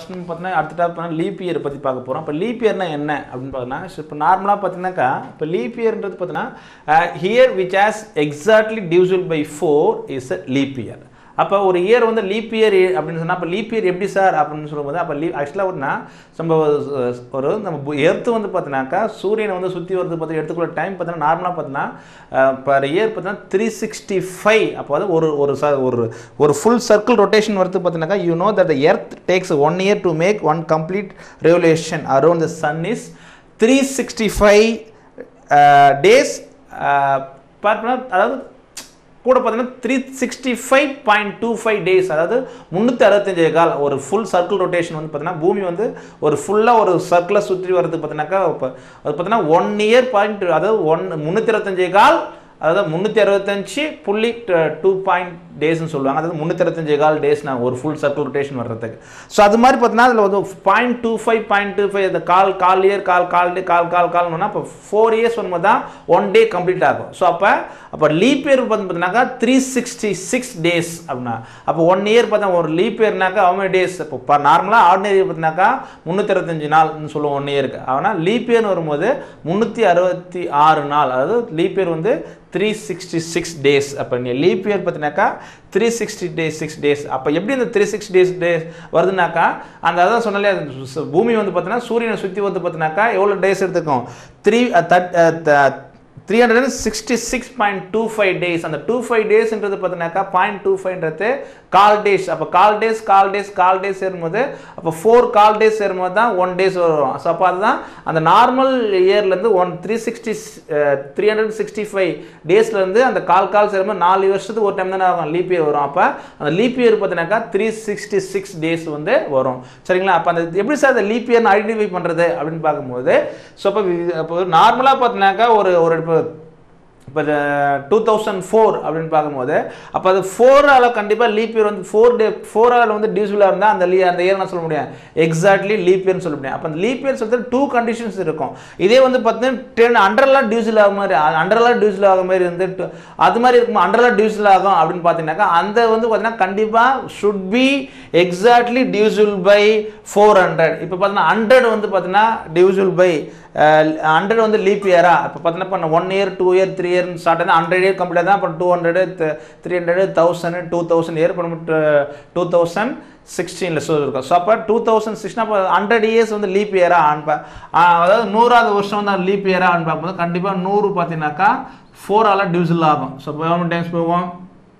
first பார்த்தீங்கன்னா அடுத்த top பார்த்தீங்கன்னா லீப் இயர் பற்றி பார்க்க போகிறோம் இப்போ லீப் இயர்னா என்ன அப்படின்னு பார்த்தீங்கன்னா இப்போ நார்மலாக பார்த்தீங்கன்னாக்கா இப்போ லீப் இயர்ன்றது பார்த்தீங்கன்னா here which has exactly divisible by four is a leap year அப்போ ஒரு இயர் வந்து லீப் இயர் அப்படின்னு சொன்னால் அப்போ லீப் இயர் எப்படி சார் அப்படின்னு சொல்லும்போது அப்போ லீப் ஆக்சுவலாக ஒன்றா நம்ம ஒரு நம்ம எர்த்து வந்து பார்த்தீங்கன்னாக்கா சூரியனை வந்து சுற்றி வருது பார்த்து எடுத்துக்குள்ள டைம் பார்த்தீங்கன்னா நார்மலாக பார்த்தீங்கன்னா பர் இயர் பார்த்தீங்கன்னா த்ரீ சிக்ஸ்டி ஃபைவ் அப்போ வந்து ஒரு ஒரு ச ஒரு ஒரு ஃபுல் சர்க்கிள் ரொட்டேஷன் வருது பார்த்தீங்கன்னாக்கா you know that earth takes one year to make one complete revolution around the sun is three sixty five days பார்த்தீங்கன்னா அதாவது கூட பார்த்தீங்கன்னா three sixty five point two five days அதாவது முந்நூற்றி அறுபத்தஞ்சு கால் ஒரு ஃபுல் சர்க்கிள் ரொட்டேஷன் வந்து பார்த்தீங்கன்னா பூமி வந்து ஒரு ஃபுல்லாக ஒரு சர்க்கிளை சுற்றி வர்றதுக்கு பார்த்தீங்கன்னாக்கா இப்போ அது பார்த்தீங்கன்னா ஒன் இயர் பாயிண்ட் அதாவது ஒன் முந்நூற்றி இருபத்தஞ்சு கால் அதாவது முந்நூற்றி அறுபத்தஞ்சு புள்ளி டூ பாயிண்ட் டேஸ்னு சொல்லுவாங்க அதாவது முந்நூற்றி அறுபத்தஞ்சு கால் டேஸ் நான் ஒரு ஃபுல் சர்க்கிள் ரொட்டேஷன் வர்றதுக்கு ஸோ அது மாதிரி பார்த்தீங்கன்னா அதில் வந்து point two five point two five அந்த கால் கால் இயர் கால் கால் டே கால் கால் கால்னா அப்போ ஃபோர் இயர்ஸ் வரும்போது தான் ஒன் டே கம்ப்ளீட் ஆகும் ஸோ அப்போ அப்போ லீப் இயர் வந்து பார்த்தீங்கன்னாக்கா த்ரீ சிக்ஸ்டி சிக்ஸ் டேஸ் அப்படின்னா அப்போ ஒன் இயர் பார்த்தா ஒரு லீப் இயர்னாக்கா அவங்க டேஸ் இப்போ நார்மலாக ஆர்டினரி பார்த்தீங்கன்னாக்கா முந்நூற்றி அறுபத்தஞ்சு நாள்னு சொல்லுவோம் ஒன் இயருக்கு ஆனால் லீப் இயர்னு வரும்போது முந்நூற்றி அறுபத்தி ஆறு நாள் அதாவது லீப் இயர் வந்து த்ரீ சிக்ஸ்டி சிக்ஸ் டேஸ் அப்போ நீ லீப் இயர் பார்த்தினாக்கா three sixty days six days அப்போ எப்படி அந்த த்ரீ சிக்ஸ் டேஸ் டேஸ் வருதுனாக்கா அந்த அதான் சொன்னாலே பூமி வந்து பார்த்தீங்கன்னா சூரியனை சுற்றி வந்து பார்த்தினாக்கா எவ்வளோ டேஸ் எடுத்துக்கும் three three hundred and sixty six point two five days அந்த டூ ஃபைவ் டேஸ்ன்றது பார்த்தீங்கன்னாக்கா பாயிண்ட் டூ ஃபைவ்ன்றது கால் டேஸ் அப்போ கால் டேஸ் கால் டேஸ் கால் டேஸ் சேரும்போது அப்போ ஃபோர் கால் டேஸ் சேரும்போது தான் ஒன் டேஸ் வரும் ஸோ அப்போ அதுதான் அந்த நார்மல் இயர்லேருந்து one three sixty three hundred sixty five டேஸ்லேருந்து அந்த கால் கால் சேரும்போது நாலு வருஷத்துக்கு ஒரு டைம் தானே ஆகும் லீப் இயர் வரும் அப்போ அந்த லீப் இயர் பார்த்தீங்கன்னாக்கா த்ரீ சிக்ஸ்டி சிக்ஸ் டேஸ் வந்து வரும் சரிங்களா அப்போ அந்த எப்படி சார் அந்த லீப் இயர்னு ஐடென்டிஃபை பண்ணுறது அப்படின்னு பார்க்கும்போது ஸோ அப்போ இப்போ நார்மலாக பார்த்தீங்கன்னாக்கா ஒரு ஒரு இப்போ இப்போ டூ தௌசண்ட் ஃபோர் அப்படின்னு பார்க்கும்போது அப்போ அது ஃபோரால் கண்டிப்பாக லீப் இயர் வந்து ஃபோர் டே ஃபோரால் வந்து டியூஸ்ஃபுல்லாக இருந்தால் அந்த லீ அந்த இயர் நான் சொல்ல முடியும் எக்ஸாக்ட்லி லீப் இயர்னு சொல்ல முடியும் அப்போ அந்த லீப் இயர் சொல்லிட்டு டூ கண்டிஷன்ஸ் இருக்கும் இதே வந்து பார்த்தீங்கன்னா டென் அண்டர்லாம் டியூஸ்ஃபுல் ஆகும் மாதிரி அண்டர்லாம் டியூஸ்ஃபுல் ஆகும் மாதிரி இருந்து அது மாதிரி இருக்கும் அண்டர்லாம் டியூஸ்ஃபுல் ஆகும் அப்படின்னு பார்த்தீங்கன்னாக்கா அந்த வந்து பார்த்தீங்கன்னா கண்டிப்பாக should be exactly divisible by four hundred இப்போ பார்த்தீங்கன்னா ஹண்ட்ரட் வந்து பார்த்தீங்கன்னா டியூஸ்ஃபுல் பை ஹண்ட்ரட் வந்து லீப் இயரா இப்போ பார்த்தீங்கன்னா இப்போ one year two year three year start ஆகுது ஹண்ட்ரட் இயர் கம்ப்ளீட் தான் அப்புறம் two hundred three hundred thousand two thousand year அப்புறம் டூ தௌசண்ட் சிக்ஸ்டீனில் ஸோ இருக்கும் ஸோ அப்போ டூ தௌசண்ட் சிக்ஸ்டின் அப்போ ஹண்ட்ரட் இயர்ஸ் வந்து லீப் இயரா அன்பா அதாவது நூறாவது வருஷம் தான் லீப் இயரா அனு பார்க்கும்போது கண்டிப்பாக நூறு பார்த்தீங்கன்னாக்கா ஃபோரால் டிவிசில் ஆகும் ஸோ இப்போ எவ்வளோ டைம்ஸ் போவோம்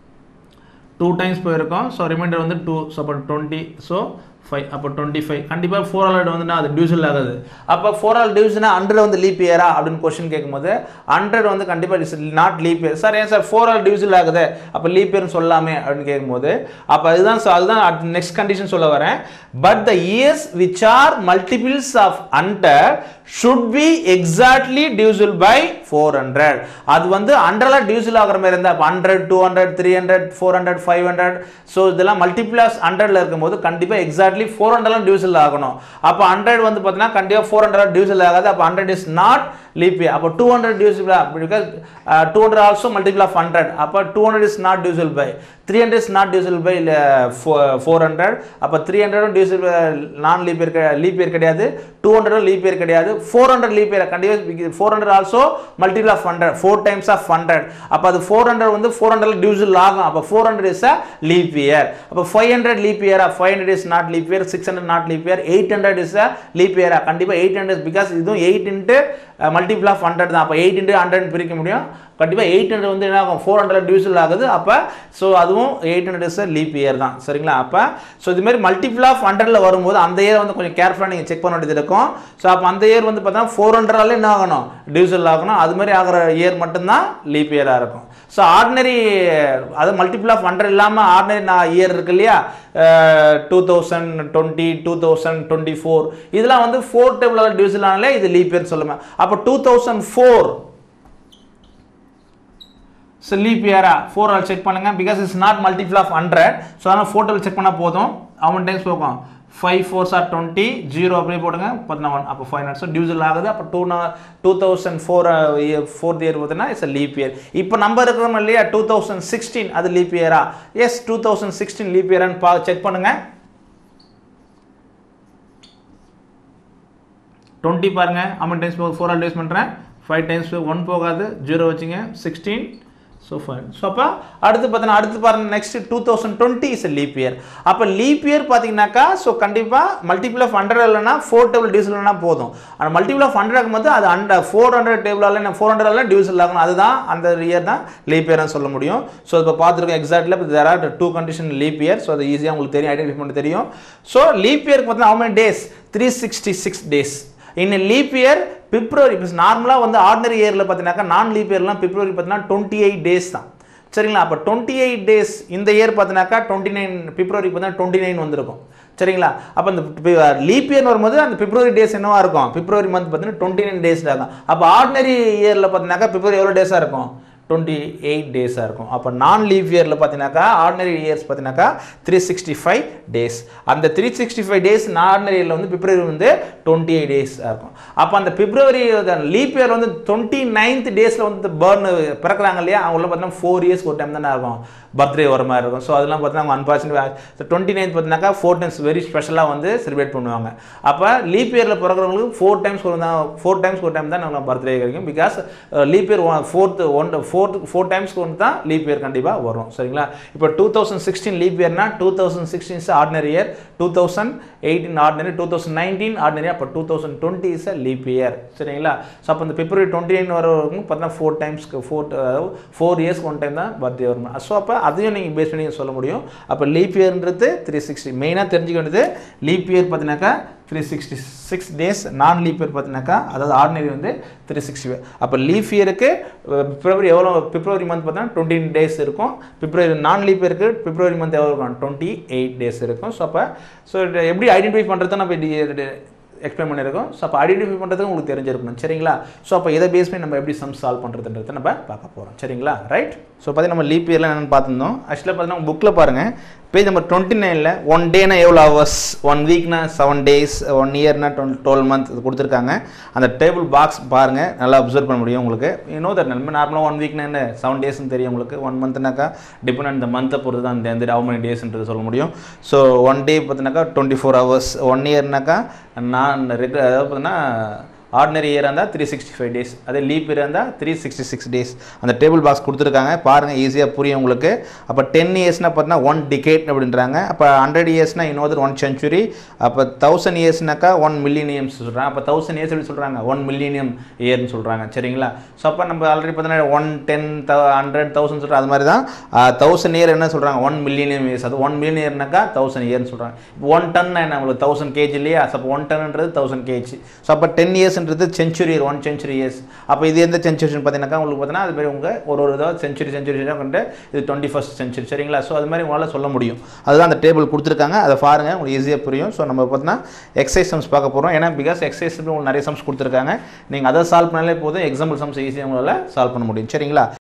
டூ டைம்ஸ் போயிருக்கோம் ஸோ ரிமைண்டர் வந்து டூ ஸோ அப்போ டுவெண்ட்டி ஸோ ஃபைவ் அப்போ டுவெண்ட்டி ஃபைவ் கண்டிப்பாக ஃபோர் ஆல் வந்துன்னா அது டிவிஷன் ஆகுது அப்போ ஃபோர் ஆல் டிவிஷனா ஹண்ட்ரட் வந்து லீப் இயரா அப்படின்னு கொஸ்டின் கேட்கும்போது ஹண்ட்ரட் வந்து கண்டிப்பாக is not leap year sir ஏன் சார் ஃபோர் ஆல் டிவிஷன் ஆகுது அப்போ லீப் இயர்னு சொல்லாமே அப்படின்னு கேட்கும்போது அப்போ அதுதான் அதுதான் நெக்ஸ்ட் கண்டிஷன் சொல்ல வரேன் but the years which are multiples of hundred should be exactly divisible by four hundred அது வந்து ஹண்ட்ரட்ல டிவிசிபிள் ஆகிற மாதிரி இருந்தால் hundred two hundred three hundred four hundred five hundred so இதெல்லாம் மல்டிபிளாஸ் ஹண்ட்ரட்ல இருக்கும்போது கண்டிப்பாக எக்ஸாக்ட்லி ஃபோர் ஹண்ட்ரட்லாம் டிவிசிபிள் ஆகணும் அப்போ ஹண்ட்ரட் வந்து பார்த்தீங்கன்னா கண்டிப்பாக ஃபோர் ஹண்ட்ரட் டிவிசிபிள் ஆகாது அப்போ ஹண்ட்ரட் இஸ் நாட் லீப் அப்போ two hundred divisible because two hundred also multiple of hundred அப்போ two hundred is not divisible by three hundred is not divisible by four hundred அப்போ three ஹண்ட்ரடும் divisible non leap year leap year கிடையாது two ஹண்ட்ரடும் leap year கிடையாது four hundred leap year கண்டிப்பாக four hundred also multiple of hundred four times of hundred அப்போ அது four hundred வந்து four hundred divisible ஆகும் அப்போ four hundred is a leap year அப்போ ஃபைவ் ஹண்ட்ரட் லீப் இயரா five hundred is not leap year six hundred not leap year eight hundred is a leap இயரா கண்டிப்பாக eight hundred because இதுவும் eight into multiple of hundred தான் அப்போ eight into hundred பிரிக்க முடியும் கண்டிப்பாக எயிட் ஹண்ட்ரட் வந்து என்ன ஆகும் ஃபோர் ஹண்ட்ரட் டிவிசிபிள் ஆகுது அப்போ ஸோ அதுவும் eight hundred is leap year தான் சரிங்களா அப்போ ஸோ இதுமாரி மல்டிபிள் ஆஃப் ஹண்ட்ரடில் வரும்போது அந்த இயர் வந்து கொஞ்சம் கேர்ஃபுல்லாக நீங்கள் செக் பண்ண வேண்டியது இருக்கும் ஸோ அப்போ அந்த இயர் வந்து பார்த்தா ஃபோர் ஹண்ட்ரட்ல என்ன ஆகணும் டிவிசிபிள் ஆகணும் அது மாதிரி ஆகிற இயர் மட்டும்தான் லீப் இயராக இருக்கும் ஸோ ஆர்டினரி அது மல்டிபிள் ஆஃப் ஹண்ட்ரட் இல்லாமல் ஆர்டினரி நான் இயர் இருக்கு இல்லையா two thousand twenty two thousand twenty four இதெல்லாம் வந்து ஃபோர் டேபிள் டிவிசிபிள் ஆனாலே இது லீப் இயர் சொல்லுவேன் அப்போ two thousand four so leap இயரா ஃபோர் ஆல் செக் பண்ணுங்க because it's not multiple of hundred so அதனால் ஃபோர் டேபிள் செக் பண்ணால் போதும் அவன் டைம்ஸ் போகும் five four sir twenty zero அப்படியே போடுங்க பார்த்தீங்கன்னா ஒன் அப்போ ஃபைவ் ஹண்ட்ரட் ஸோ டிவிசல் ஆகுது அப்போ two two thousand four fourth year பார்த்தீங்கன்னா இட்ஸ் லீப் இயர் இப்போ நம்ம இருக்கிறோம் இல்லையா டூ தௌசண்ட் சிக்ஸ்டீன் அது லீப் இயரா yes two thousand sixteen leap இயரான்னு பா செக் பண்ணுங்க டுவெண்ட்டி பாருங்கள் அமௌண்ட் டைம்ஸ் போக ஃபோர் ஹண்ட்ரட் பண்ணுறேன் ஃபைவ் டைம்ஸ் ஒன் போகாது ஜீரோ வச்சுங்க சிக்ஸ்டீன் ஸோ ஃபைன் ஸோ அப்போ அடுத்து பார்த்தீங்கன்னா அடுத்து பாருங்க next two thousand twenty is leap year அப்போ லீப் இயர் பார்த்தீங்கன்னாக்கா ஸோ கண்டிப்பாக மல்டிபிள் ஆஃப் ஹண்ட்ரட் இல்லைனா ஃபோர் டேபிள் டிவிசல் இல்லைனா போதும் ஆனால் மல்டிபிள் ஆஃப் ஹண்ட்ரட் ஆகும்போது அது அண்டர் ஃபோர் ஹண்ட்ரட் டேபிளால் ஃபோர் ஹண்ட்ரட்ல டிவிசல் ஆகணும் அதுதான் அந்த இயர் தான் லீப் இயர்னு சொல்ல முடியும் ஸோ இப்போ பார்த்துருக்கோம் எக்ஸாக்ட்லி இப்போ there are two condition leap year so அது ஈஸியாக உங்களுக்கு தெரியும் ஐடென்டிஃபை பண்ண தெரியும் ஸோ லீப் இயருக்கு பார்த்தீங்கன்னா how many days three sixty six days in leap year February இப்போ நார்மலாக வந்து ஆர்டினரி இயரில் பார்த்தீங்கன்னாக்கா நான் லீப் இயர்லாம் பிப்ரவரி பார்த்தீங்கன்னா டுவெண்ட்டி எயிட் டேஸ் தான் சரிங்களா அப்போ டுவெண்ட்டி எயிட் டேஸ் இந்த இயர் பார்த்தீங்கன்னாக்கா டுவெண்ட்டி நைன் பிப்ரவரி பார்த்தீங்கன்னா டுவெண்ட்டி நைன் வந்திருக்கும் சரிங்களா அப்போ அந்த லீப் இயர் வரும்போது அந்த பிப்ரவரி டேஸ் என்னவா இருக்கும் பிப்ரவரி மந்த் பார்த்தீங்கன்னா டுவெண்ட்டி நைன் டேஸ் இருக்கும் அப்போ ஆர்டினரி இயரில் பார்த்தீங்கன்னாக்கா பிப்ரவரி எவ்வளோ டேஸாக இருக்கும் டுவெண்ட்டி எயிட் டேஸாக இருக்கும் அப்போ நான் லீவ் இயரில் பார்த்தீங்கன்னாக்கா ஆர்டினரி இயர்ஸ் பார்த்தீங்கன்னாக்கா த்ரீ சிக்ஸ்டி ஃபைவ் டேஸ் அந்த three sixty five days non ordinary இயரில் வந்து பிப்ரவரி வந்து டுவெண்ட்டி எயிட் டேஸாக இருக்கும் அப்போ அந்த பிப்ரவரி லீப் இயர் வந்து டுவெண்ட்டி நைன்த் டேஸில் வந்து பேர்ன் பிறக்கிறாங்க இல்லையா அவங்கள பார்த்தீங்கன்னா ஃபோர் இயர்ஸ் ஒரு டைம் தானே ஆகும் பர்த்டே வர மாதிரி இருக்கும் ஸோ அதெல்லாம் பார்த்தீங்கன்னா அன்பார்ச்சுனேட் டுவெண்ட்டி நைன்த் பார்த்தீங்கன்னாக்கா ஃபோர் டைம்ஸ் வெரி ஸ்பெஷலாக வந்து செலிப்ரேட் பண்ணுவாங்க அப்போ லீப் இயரில் பிறக்கிறவங்களுக்கு ஃபோர் டைம்ஸ் ஒரு தான் ஃபோர் டைம்ஸ் ஒரு டைம் தான் நம்ம பர்த்டே கிடைக்கும் because leap year fourth one fourth four டைம்ஸ்க்கு ஒன்று தான் லீப் இயர் கண்டிப்பாக வரும் சரிங்களா இப்போ டூ தௌசண்ட் சிக்ஸ்டீன் லீப் இயர்னா two thousand sixteen is ordinary year two thousand eighteen ordinary two thousand nineteen ordinary அப்போ two thousand twenty is leap year சரிங்களா ஸோ அப்போ இந்த பிப்ரவரி டுவெண்ட்டி நைன் வரவங்க பார்த்தீங்கன்னா ஃபோர் டைம்ஸ்க்கு ஃபோர் அதாவது ஃபோர் இயர்ஸ்க்கு ஒன் டைம் தான் பர்த்டே வரும் ஸோ அப்போ அதையும் நீங்கள் பேஸ் பண்ணி சொல்ல முடியும் அப்போ லீப் இயர்ன்றது த்ரீ சிக்ஸ்டி மெயினாக தெரிஞ்சுக்க வேண்டியது லீப் இயர் பார்த்தீங்கன்னாக்கா three sixty six days non leap year பார்த்தீங்கன்னாக்கா அதாவது ஆர்டினரி வந்து த்ரீ சிக்ஸ்டி அப்போ லீப் இயருக்கு பிப்ரவரி எவ்வளோ பிப்ரவரி மந்த் பார்த்தீங்கன்னா டுவெண்ட்டி டேஸ் இருக்கும் பிப்ரவரி நான் லீப் இயருக்கு பிப்ரவரி மந்த் எவ்வளோ இருக்கும் டுவெண்ட்டி எயிட் டேஸ் இருக்கும் ஸோ அப்போ ஸோ எப்படி ஐடென்டிஃபை பண்ணுறது நம்ம எக்ஸ்பிளைன் பண்ணியிருக்கோம் ஸோ அப்போ ஐடென்டிஃபை பண்ணுறதுக்கு உங்களுக்கு தெரிஞ்சிருக்கணும் சரிங்களா ஸோ அப்போ இதை பேஸ் பண்ணி நம்ம எப்படி சம் சால்வ் பண்ணுறதுன்றதை நம்ம பார்க்க போகிறோம் சரிங்களா ரைட் ஸோ பார்த்தீங்கன்னா நம்ம லீப் இயர்லாம் என்னென்னு பார்த்துருந்தோம் ஆக்சுவலாக பார்த்தீங்கன்னா புக்கில் பாருங்கள் பேஜ் நம்பர் டுவெண்ட்டி நைனில் ஒன் டேனா எவ்வளோ ஹவர்ஸ் ஒன் வீக்னா செவன் டேஸ் ஒன் இயர்னா டுவெல் டுவெல் மந்த் இது கொடுத்துருக்காங்க அந்த டேபிள் பாக்ஸ் பாருங்கள் நல்லா அப்சர்வ் பண்ண முடியும் உங்களுக்கு இன்னும் தட் நம்ம நார்மலாக ஒன் வீக்னா என்ன செவன் டேஸ்னு தெரியும் உங்களுக்கு ஒன் மந்த்னாக்கா டிபெண்ட் அந்த மந்த்தை பொறுத்து தான் அந்த எந்த ஹவு மெனி டேஸ்ன்றது சொல்ல முடியும் ஸோ ஒன் டே பார்த்தினாக்கா டுவெண்ட்டி ஃபோர் ஹவர்ஸ் ஒன் இயர்னாக்கா நான் ரெகுலர் அதாவது பார்த்தீங்கன்னா ஆர்டினரி இயர் இருந்தால் த்ரீ சிக்ஸ்டி ஃபைவ் டேஸ் அதே லீப் இயர் இருந்தால் த்ரீ சிக்ஸ்டி சிக்ஸ் டேஸ் அந்த டேபிள் பாக்ஸ் கொடுத்துருக்காங்க பாருங்கள் ஈஸியாக புரியும் உங்களுக்கு அப்போ டென் இயர்ஸ்னால் பார்த்தீங்கன்னா ஒன் டிகேட் அப்படின்றாங்க அப்போ ஹண்ட்ரட் இயர்ஸ்னால் இன்னொரு ஒன் சென்ச்சுரி அப்போ தௌசண்ட் இயர்ஸ்னாக்கா ஒன் மில்லினியம்ஸ் சொல்கிறாங்க அப்போ தௌசண்ட் இயர்ஸ் எப்படி சொல்கிறாங்க ஒன் மில்லினியம் இயர்னு சொல்கிறாங்க சரிங்களா ஸோ அப்போ நம்ம ஆல்ரெடி பார்த்தீங்கன்னா ஒன் டென் ஹண்ட்ரட் தௌசண்ட் சொல்கிறோம் அது மாதிரி தான் தௌசண்ட் இயர் என்ன சொல்கிறாங்க ஒன் மில்லினியம் இயர்ஸ் அது ஒன் மில்லியன் இயர்னாக்கா தௌசண்ட் இயர்னு சொல்கிறாங்க இப்போ ஒன் டன் என்ன நம்மளுக்கு தௌசண்ட் கேஜி இல்லையா ஸோ அப்போ ஒன் டன்ன்றது தௌசண்ட் கேஜி ஸோ அப்போ டென் இயர்ஸ்ன்றது century year one century years அப்போ இது எந்த சென்ச்சுரின்னு பார்த்தீங்கன்னாக்கா உங்களுக்கு பார்த்தீங்கன்னா அது மாதிரி உங்கள் ஒரு ஒரு இதாக சென்ச்சுரி சென்ச்சுரி கொண்டு இது டுவெண்ட்டி ஃபஸ்ட் சென்ச்சுரி சரிங்களா ஸோ அது மாதிரி உங்களால் சொல்ல முடியும் அதுதான் அந்த டேபிள் கொடுத்துருக்காங்க அதை பாருங்கள் உங்களுக்கு ஈஸியாக புரியும் ஸோ நம்ம பார்த்தீங்கன்னா எக்ஸைஸ் சம்ஸ் பார்க்க போகிறோம் ஏன்னா பிகாஸ் எக்ஸைஸ் உங்களுக்கு நிறைய சம்ஸ் கொடுத்துருக்காங்க நீங்கள் அதை சால்வ் பண்ணாலே போதும் எக்ஸாம்பிள் சம்ஸ் ஈஸியாக உங்களால் சால்வ் பண்ண முடியும் சரிங்களா